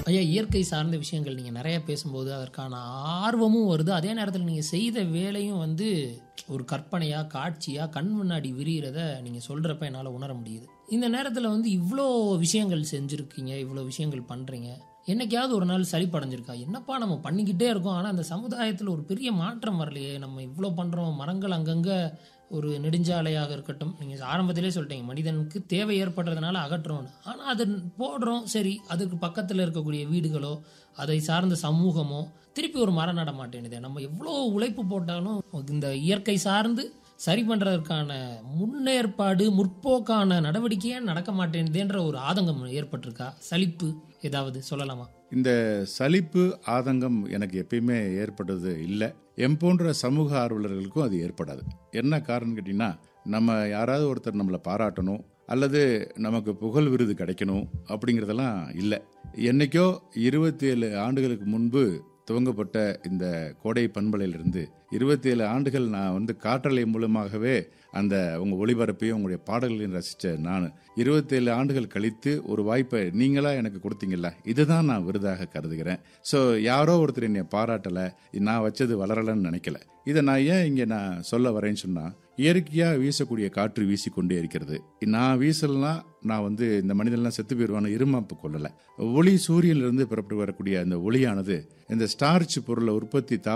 ஐயா இயற்கை சார்ந்த விஷயங்கள் நீங்கள் நிறைய பேசும்போது அதற்கான ஆர்வமும் வருது அதே நேரத்தில் நீங்கள் செய்த வேலையும் வந்து ஒரு கற்பனையாக காட்சியாக கண் முன்னாடி விரிகிறத நீங்கள் சொல்கிறப்ப என்னால் உணர முடியுது இந்த நேரத்தில் வந்து இவ்வளோ விஷயங்கள் செஞ்சுருக்கீங்க இவ்வளோ விஷயங்கள் பண்ணுறீங்க என்னைக்காவது ஒரு நாள் சலிப்படைஞ்சிருக்கா என்னப்பா நம்ம பண்ணிக்கிட்டே இருக்கோம் ஆனால் அந்த சமுதாயத்தில் ஒரு பெரிய மாற்றம் வரலையே நம்ம இவ்வளோ பண்ணுறோம் மரங்கள் அங்கங்கே ஒரு நெடுஞ்சாலையாக இருக்கட்டும் நீங்கள் ஆரம்பத்திலே சொல்லிட்டீங்க மனிதனுக்கு தேவை ஏற்படுறதுனால அகற்றுறோம்னு ஆனால் அது போடுறோம் சரி அதுக்கு பக்கத்தில் இருக்கக்கூடிய வீடுகளோ அதை சார்ந்த சமூகமோ திருப்பி ஒரு மரம் நட மாட்டேங்குது நம்ம எவ்வளோ உழைப்பு போட்டாலும் இந்த இயற்கை சார்ந்து சரி பண்ணுறதுக்கான முன்னேற்பாடு முற்போக்கான நடவடிக்கையே நடக்க மாட்டேங்குதுன்ற ஒரு ஆதங்கம் ஏற்பட்டிருக்கா சலிப்பு ஏதாவது சொல்லலாமா இந்த சலிப்பு ஆதங்கம் எனக்கு எப்பயுமே ஏற்பட்டது இல்லை எம் போன்ற சமூக ஆர்வலர்களுக்கும் அது ஏற்படாது என்ன காரணம் கேட்டிங்கன்னா நம்ம யாராவது ஒருத்தர் நம்மளை பாராட்டணும் அல்லது நமக்கு புகழ் விருது கிடைக்கணும் அப்படிங்கிறதெல்லாம் இல்லை என்னைக்கோ இருபத்தி ஏழு ஆண்டுகளுக்கு முன்பு துவங்கப்பட்ட இந்த கோடை பண்பலையிலிருந்து இருபத்தி ஏழு ஆண்டுகள் நான் வந்து காற்றலை மூலமாகவே அந்த உங்க ஒளிபரப்பையும் உங்களுடைய பாடல்களையும் ரசித்த நான் இருபத்தேழு ஆண்டுகள் கழித்து ஒரு வாய்ப்பை நீங்களா எனக்கு கொடுத்தீங்கல்ல இதுதான் நான் விருதாக கருதுகிறேன் ஸோ யாரோ ஒருத்தர் என்னை பாராட்டலை நான் வச்சது வளரலன்னு நினைக்கல இதை நான் ஏன் இங்கே நான் சொல்ல வரேன்னு சொன்னால் இயற்கையாக வீசக்கூடிய காற்று வீசிக்கொண்டே இருக்கிறது நான் வீசலனா நான் வந்து இந்த மனிதன்லாம் செத்து போயிடுவான்னு இருமாப்பு கொள்ளலை ஒளி சூரியனிலிருந்து புறப்பட்டு வரக்கூடிய அந்த ஒளியானது இந்த ஸ்டார்ச் பொருளை உற்பத்தி தா